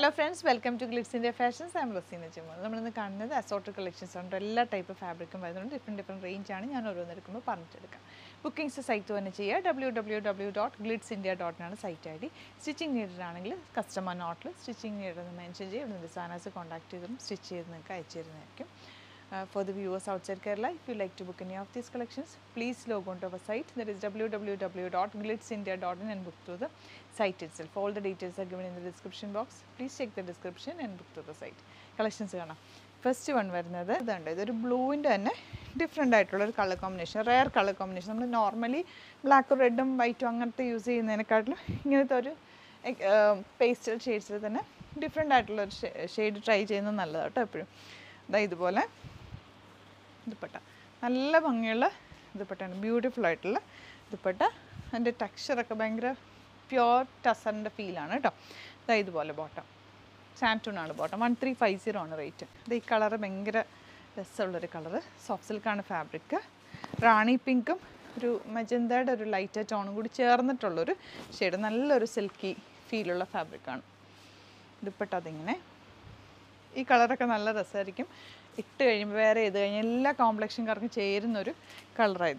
Hello friends welcome to Glitz India fashions am Raseena ജിമ്മ നമ്മളിന്ന് കാണുന്നത് അസോർട്ട് കളക്ഷൻസ് ഉണ്ട് എല്ലാ ടൈപ്പ് ഫാബ്രിക്കും വരുന്നുണ്ട് ഡിഫറെൻറ്റ് ഡിഫറെൻറ്റ് റേഞ്ചാണ് ഞാൻ ഓരോന്നെടുക്കുമ്പോൾ പറഞ്ഞിട്ടെടുക്കാം ബുക്കിംഗ്സ് സൈറ്റ് തന്നെ ചെയ്യുക W W W dot Glitz India ഡോട്ടിനാണ് site I D stitching needed ആണെങ്കിൽ കസ്റ്റമർ നോട്ടിൽ സ്റ്റിച്ചിങ് നീഡഡ് എന്ന് മെൻഷൻ ചെയ്യും ഇവിടെ ഡിസൈനേഴ്സ് കോൺടാക്ട് ചെയ്തും സ്റ്റിച്ച് ചെയ്ത് നിങ്ങൾക്ക് അയച്ചു തരുന്നതായിരിക്കും Uh, for the viewers outside Kerala, if you like to book any of these collections, please log on to our site that is www.glitzindia.in and book through the site itself. All the details are given in the description box. Please check the description and book through the site. Collections കാണാം first one വരുന്നത് ഇതുണ്ട് ഇതൊരു ബ്ലൂവിൻ്റെ തന്നെ different ആയിട്ടുള്ള ഒരു colour combination rare colour combination നമ്മൾ normally ബ്ലാക്കും റെഡും വൈറ്റും അങ്ങനത്തെ യൂസ് ചെയ്യുന്നതിനെക്കാട്ടിലും ഇങ്ങനത്തെ ഒരു പേസ്റ്റൽ ഷെയ്ഡ്സിൽ തന്നെ ഡിഫറെൻ്റ് ആയിട്ടുള്ള ഒരു ഷെയ്ഡ് ട്രൈ ചെയ്യുന്നത് നല്ലതാണ് കേട്ടോ എപ്പോഴും അതാ ഇതുപോലെ ദുപ്പട്ട നല്ല ഭംഗിയുള്ള ദുപ്പട്ടയാണ് ബ്യൂട്ടിഫുൾ ആയിട്ടുള്ള ദുപ്പട്ട അതിൻ്റെ ടെക്സ്ചറൊക്കെ ഭയങ്കര പ്യുവർ ടസറിൻ്റെ ഫീലാണ് കേട്ടോ ഇതാ ഇതുപോലെ ബോട്ടം സാൻറ്റൂൺ ആണ് bottom one three five zero ആണ് റേറ്റ് ഇത് ഈ കളറ് ഭയങ്കര രസമുള്ളൊരു കളറ് സോഫ്റ്റ് സിൽക്കാണ് ഫാബ്രിക് റാണി പിങ്കും ഒരു മജന്തയുടെ ഒരു ലൈറ്റ് ടോണും കൂടി ചേർന്നിട്ടുള്ളൊരു ഷെയ്ഡ് നല്ലൊരു സിൽക്കി ഫീലുള്ള ഫാബ്രിക്കാണ് ദുപ്പട്ട അതിങ്ങനെ ഈ കളറൊക്കെ നല്ല രസമായിരിക്കും ഇട്ട് കഴിയുമ്പോൾ വേറെ ചെയ്ത് കഴിഞ്ഞാൽ എല്ലാ കോംപ്ലക്ഷൻകാർക്കും ചേരുന്നൊരു കളറാണ് ഇത്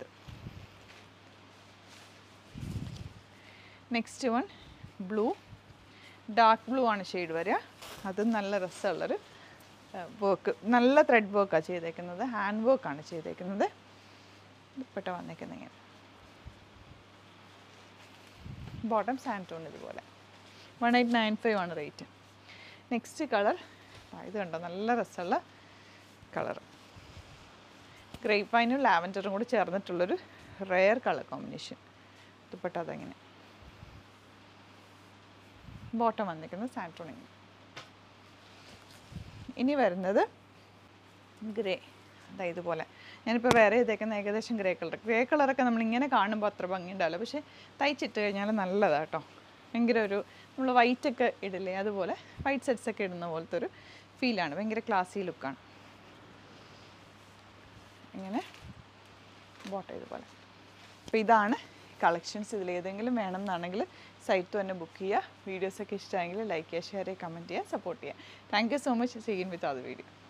next one blue dark blue ആണ് ഷെയ്ഡ് വരിക അതും നല്ല രസമുള്ളൊരു വർക്ക് നല്ല ത്രെഡ് വർക്കാണ് ചെയ്തേക്കുന്നത് ഹാൻഡ് വർക്കാണ് ചെയ്തേക്കുന്നത് ദുപ്പട്ട വന്നേക്കുന്നത് ഇങ്ങനെ ബോട്ടം സാൻറ്റോൺ ഇതുപോലെ വൺ എയ്റ്റ് നയൻ ഫൈവ് ആണ് റേറ്റ് നെക്സ്റ്റ് കളർ ഇത് കണ്ടോ നല്ല രസമുള്ള കളർ ഗ്രേപ്പ് വൈനും ലാവൻഡറും കൂടി ചേർന്നിട്ടുള്ളൊരു റെയർ കളർ കോമ്പിനേഷൻ ദുപ്പട്ട അതങ്ങനെ ബോട്ടം വന്നിരിക്കുന്നത് സാൻട്രോണിങ് ഇനി വരുന്നത് ഗ്രേ അതായത് ഇതുപോലെ ഞാനിപ്പോൾ വേറെ ചെയ്തേക്കുന്ന ഏകദേശം ഗ്രേ കളർ ഗ്രേ കളറൊക്കെ നമ്മളിങ്ങനെ കാണുമ്പോൾ അത്ര ഭംഗി ഉണ്ടാവില്ല പക്ഷേ തയ്ച്ചിട്ട് കഴിഞ്ഞാൽ നല്ലതാണ് കേട്ടോ ഭയങ്കര ഒരു നമ്മൾ വൈറ്റ് ഒക്കെ ഇടില്ലേ അതുപോലെ വൈറ്റ് സെറ്റ്സ് ഒക്കെ ഇടുന്ന പോലത്തെ ഒരു ഫീലാണ് ഭയങ്കര ക്ലാസി ലുക്കാണ് ഇങ്ങനെ ബോട്ട ഇതുപോലെ അപ്പോൾ ഇതാണ് കളക്ഷൻസ് ഇതിൽ ഏതെങ്കിലും വേണം എന്നാണെങ്കിൽ സൈറ്റ് തന്നെ ബുക്ക് ചെയ്യുക വീഡിയോസൊക്കെ ഇഷ്ടമായെങ്കിൽ ലൈക്ക് ചെയ്യുക ഷെയർ ചെയ്യുക കമൻറ്റ് ചെയ്യുക സപ്പോർട്ട് ചെയ്യുക thank you so much seen with അത് വീഡിയോ